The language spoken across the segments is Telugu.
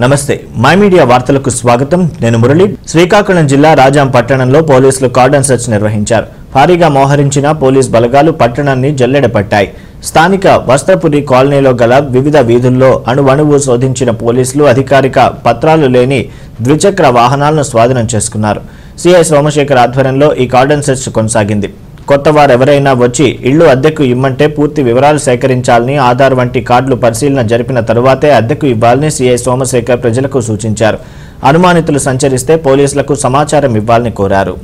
నమస్తే మై మీడియా వార్తలకు స్వాగతం నేను మురళి శ్రీకాకుళం జిల్లా రాజాం పట్టణంలో పోలీసులు కార్డన్ సెర్చ్ నిర్వహించారు భారీగా మోహరించిన పోలీస్ బలగాలు పట్టణాన్ని జల్లెడపట్టాయి స్థానిక వస్త్రపురి కాలనీలో గల వివిధ వీధుల్లో అణువణువు శోధించిన పోలీసులు అధికారిక పత్రాలు లేని ద్విచక్ర వాహనాలను స్వాధీనం చేసుకున్నారు సిఐ సోమశేఖర్ ఆధ్వర్యంలో ఈ కార్డన్ సెర్చ్ కొనసాగింది కొత్త వారెవరైనా వచ్చి ఇళ్లు అద్దెకు ఇమ్మంటే పూర్తి వివరాలు సేకరించాలని ఆధార్ వంటి కార్డులు పరిశీలన జరిపిన తరువాతే అద్దెకు ఇవ్వాలని సీఐ సోమశేఖర్ ప్రజలకు సూచించారు అనుమానితులు సంచరిస్తే పోలీసులకు సమాచారం ఇవ్వాలని కోరారు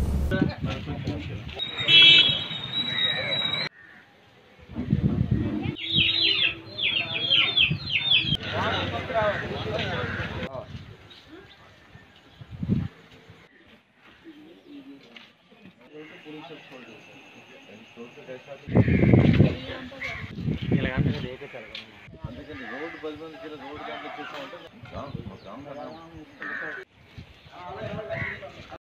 అందుకని రోడ్డు పది మందికి రోడ్డు దాంట్లో చూసామంటే